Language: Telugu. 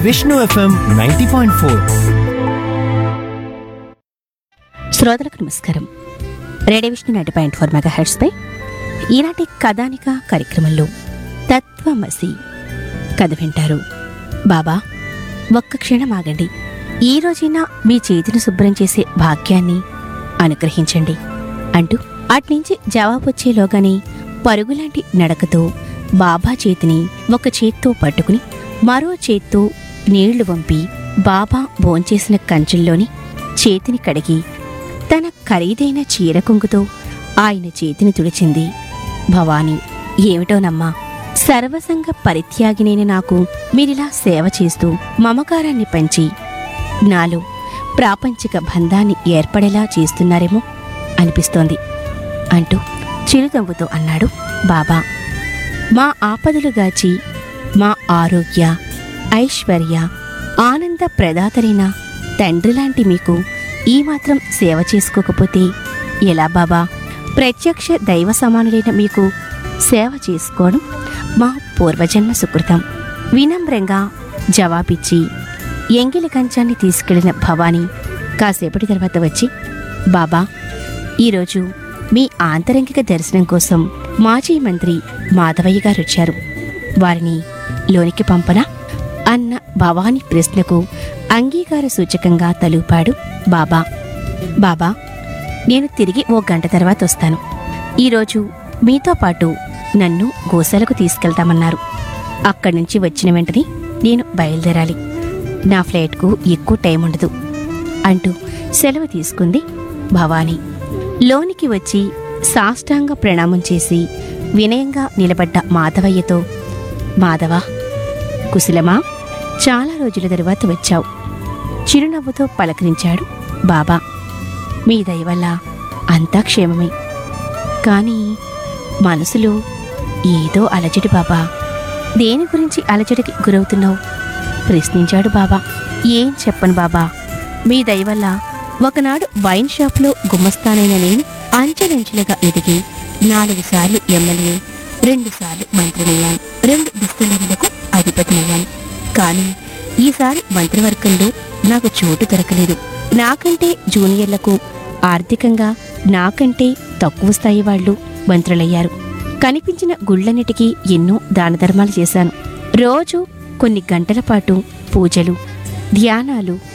Vishnu FM ninety point four శ్రోతలకు నమస్కారం radio Vishnu ninety point four mega హెడ్స్పై ఈనాటి కథానిక కార్యక్రమంలో తత్వమసి కథ వింటారు బాబా ఒక్క క్షణం ఆగండి ఈ రోజైనా మీ చేతిని శుభ్రం చేసే భాగ్యాన్ని అనుగ్రహించండి అంటూ అట్నుంచి జవాబు వచ్చేలోగానే పరుగులాంటి నడకతో బాబా చేతిని ఒక చేత్తో పట్టుకుని మరో చేత్తో నీళ్లు వంపి బాబా భోంచేసిన కంచుల్లోని చేతిని కడిగి తన ఖరీదైన చీర కొంగుతో ఆయన చేతిని తుడిచింది భవాని ఏమిటోనమ్మా సర్వసంగ పరిత్యాగినైన నాకు మీరిలా సేవ చేస్తూ మమకారాన్ని పంచి నాలో ప్రాపంచిక బంధాన్ని ఏర్పడేలా చేస్తున్నారేమో అనిపిస్తోంది అంటూ చిరునవ్వుతో అన్నాడు బాబా మా ఆపదలు గాచి మా ఆరోగ్య ఐశ్వర్య ఆనంద ప్రదాతరైన తండ్రిలాంటి మీకు ఈ మాత్రం సేవ చేసుకోకపోతే ఎలా బాబా ప్రత్యక్ష దైవ సమానులైన మీకు సేవ చేసుకోవడం మా పూర్వజన్మ సుకృతం వినమ్రంగా జవాబిచ్చి ఎంగిలి కంచాన్ని తీసుకెళ్లిన భవానీ కాసేపటి తర్వాత వచ్చి బాబా ఈరోజు మీ ఆంతరంగిక దర్శనం కోసం మాజీ మంత్రి మాధవయ్య గారు వచ్చారు వారిని లోనికి పంపనా అన్న భవాని ప్రశ్నకు అంగీకార సూచకంగా తలూపాడు బాబా బాబా నేను తిరిగి ఓ గంట తర్వాత వస్తాను ఈరోజు మీతో పాటు నన్ను గోశాలకు తీసుకెళ్తామన్నారు అక్కడి నుంచి వచ్చిన వెంటనే నేను బయలుదేరాలి నా ఫ్లైట్కు ఎక్కువ టైం ఉండదు అంటూ సెలవు తీసుకుంది భవానీ లోనికి వచ్చి సాష్టాంగ ప్రణామం చేసి వినయంగా నిలబడ్డ మాధవయ్యతో మాధవ కుశలమా చాలా రోజుల తరువాత వచ్చావు చిరునవ్వుతో పలకరించాడు బాబా మీ దయ వల్ల అంతా క్షేమమే కానీ మనసులో ఏదో అలజడి బాబా దేని గురించి అలజడికి గురవుతున్నావు ప్రశ్నించాడు బాబా ఏం చెప్పను బాబా మీ దయ వల్ల ఒకనాడు వైన్ షాప్లో గుమ్మస్తానైన నేను అంచెలంచెలుగా ఎదిగి నాలుగు సార్లు ఎమ్మెల్యే రెండు సార్లు మంత్రినయ్యాను రెండు డిస్టిలరీలకు అధిపతినయ్యాను కానీ ఈసారి మంత్రివర్గంలో నాకు చోటు దొరకలేదు నాకంటే జూనియర్లకు ఆర్థికంగా నాకంటే తక్కువ స్థాయి వాళ్ళు మంత్రులయ్యారు కనిపించిన గుళ్ళన్నిటికీ ఎన్నో దాన ధర్మాలు చేశాను రోజు కొన్ని గంటల పాటు పూజలు ధ్యానాలు